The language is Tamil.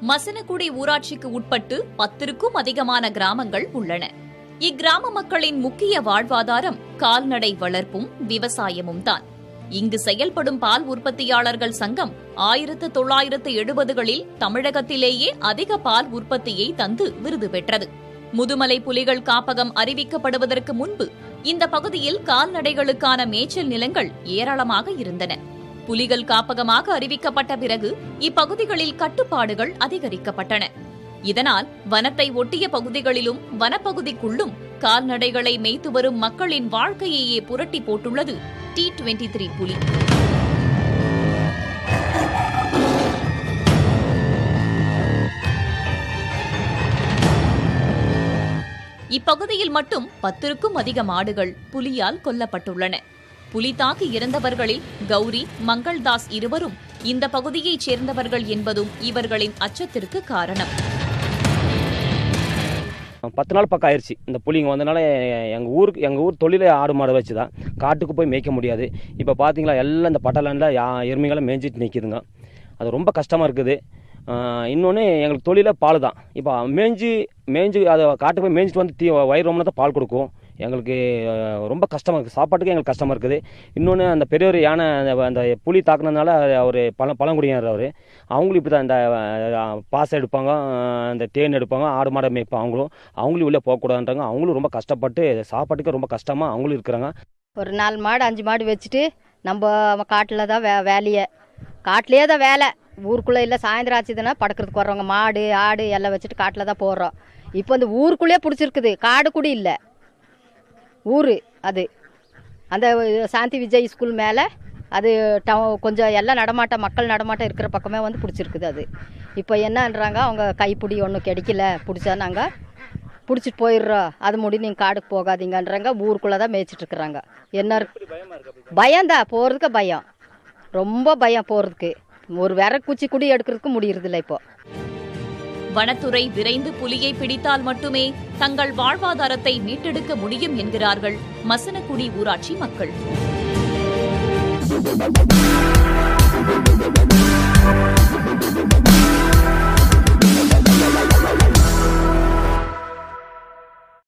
மசனகுடி ஊராட்சிக்கு உட்பட்டு பத்திற்கும் அதிகமான கிராமங்கள் உள்ளன இக்கிராம மக்களின் முக்கிய வாழ்வாதாரம் கால்நடை வளர்ப்பும் விவசாயமும் தான் இங்கு செயல்படும் பால் உற்பத்தியாளர்கள் சங்கம் ஆயிரத்து தொள்ளாயிரத்து எழுபதுகளில் தமிழகத்திலேயே அதிக பால் உற்பத்தியை தந்து விருது பெற்றது முதுமலை புலிகள் காப்பகம் அறிவிக்கப்படுவதற்கு முன்பு இந்த பகுதியில் கால்நடைகளுக்கான மேய்ச்சல் நிலங்கள் ஏராளமாக இருந்தன புலிகள் காப்பகமாக அறிவிக்கப்பட்ட பிறகு இப்பகுதிகளில் கட்டுப்பாடுகள் அதிகரிக்கப்பட்டன இதனால் வனத்தை ஒட்டிய பகுதிகளிலும் வனப்பகுதிக்குள்ளும் கால்நடைகளை மேய்த்து வரும் மக்களின் வாழ்க்கையையே புரட்டி போட்டுள்ளது டி டுவெண்டி த்ரீ புலி இப்பகுதியில் மட்டும் பத்திற்கும் அதிக மாடுகள் புலியால் கொல்லப்பட்டுள்ளன புலி தாக்கி இறந்தவர்களில் கௌரி மங்கள்தாஸ் இருவரும் இந்த பகுதியைச் சேர்ந்தவர்கள் என்பதும் இவர்களின் அச்சத்திற்கு காரணம் பத்து நாள் பக்கம் ஆயிடுச்சு இந்த புலிங்க வந்தனால எங்கள் ஊருக்கு எங்கள் ஊர் தொழிலே ஆடு மாடு வச்சு தான் காட்டுக்கு போய் மேய்க்க முடியாது இப்போ பார்த்தீங்களா எல்லாம் இந்த பட்டலாண்டில் யா எருமைகளை மேய்ஞ்சிட்டு நிற்கிதுங்க அது ரொம்ப கஷ்டமாக இருக்குது இன்னொன்று எங்களுக்கு தொழிலே பால் தான் இப்போ மேய்ஞ்சி மேய்ஞ்சி அதை காட்டுக்கு போய் மேய்ஞ்சிட்டு வந்து தீ வயிறு ரொம்ப தான் பால் கொடுக்கும் எங்களுக்கு அஹ், ரொம்ப கஷ்டமாக இருக்குது சாப்பாட்டுக்கு எங்களுக்கு கஷ்டமாக இருக்குது இன்னொன்று அந்த பெரியவர் யானை அந்த- அந்த புலி தாக்குனதுனால அவர் பழ பழங்குடியினர் அவர் அவங்களும் இப்படி தான் இந்த அஹ், பாசம் எடுப்பாங்க அஹ், இந்த தேன் எடுப்பாங்க ஆடு மாடை மேய்ப்பாங்க அவங்களும் அவங்களும் உள்ளே போகக்கூடாதுன்றாங்க அவங்களும் ரொம்ப கஷ்டப்பட்டு சாப்பாட்டுக்கு ரொம்ப கஷ்டமாக அவங்களும் இருக்கிறாங்க ஒரு நாலு மாடு அஞ்சு மாடு வச்சுட்டு நம்ம காட்டில் தான் வே வேலையை காட்டிலே தான் வேலை ஊருக்குள்ளே இல்லை சாயந்தரம் ஆச்சுதுன்னா படுக்கிறதுக்கு வர்றவங்க மாடு ஆடு எல்லாம் வச்சுட்டு காட்டில் தான் போடுறோம் இப்போ இந்த ஊருக்குள்ளே பிடிச்சிருக்குது காடு கூட இல்லை ஊர் அது அந்த சாந்தி விஜய் ஸ்கூல் மேலே அது டவு கொஞ்சம் எல்லாம் நடமாட்டம் மக்கள் நடமாட்டம் இருக்கிற பக்கமே வந்து பிடிச்சிருக்குது அது இப்போ என்னன்றாங்க அவங்க கைப்பிடி ஒன்றும் கிடைக்கல பிடிச்சா நாங்கள் பிடிச்சிட்டு போயிடுறோம் அது முடி நீங்கள் காடுக்கு போகாதீங்கன்றாங்க ஊருக்குள்ளே தான் மேய்ச்சிட்டு இருக்கிறாங்க என்ன இருக்கு பயம்தான் போகிறதுக்கு பயம் ரொம்ப பயம் போகிறதுக்கு ஒரு விறகு குச்சி கூட எடுக்கிறதுக்கு முடியறதில்ல இப்போ வனத்துறை விரைந்து புலியை பிடித்தால் மட்டுமே தங்கள் வாழ்வாதாரத்தை மீட்டெடுக்க முடியும் என்கிறார்கள் மசனகுடி ஊராட்சி மக்கள்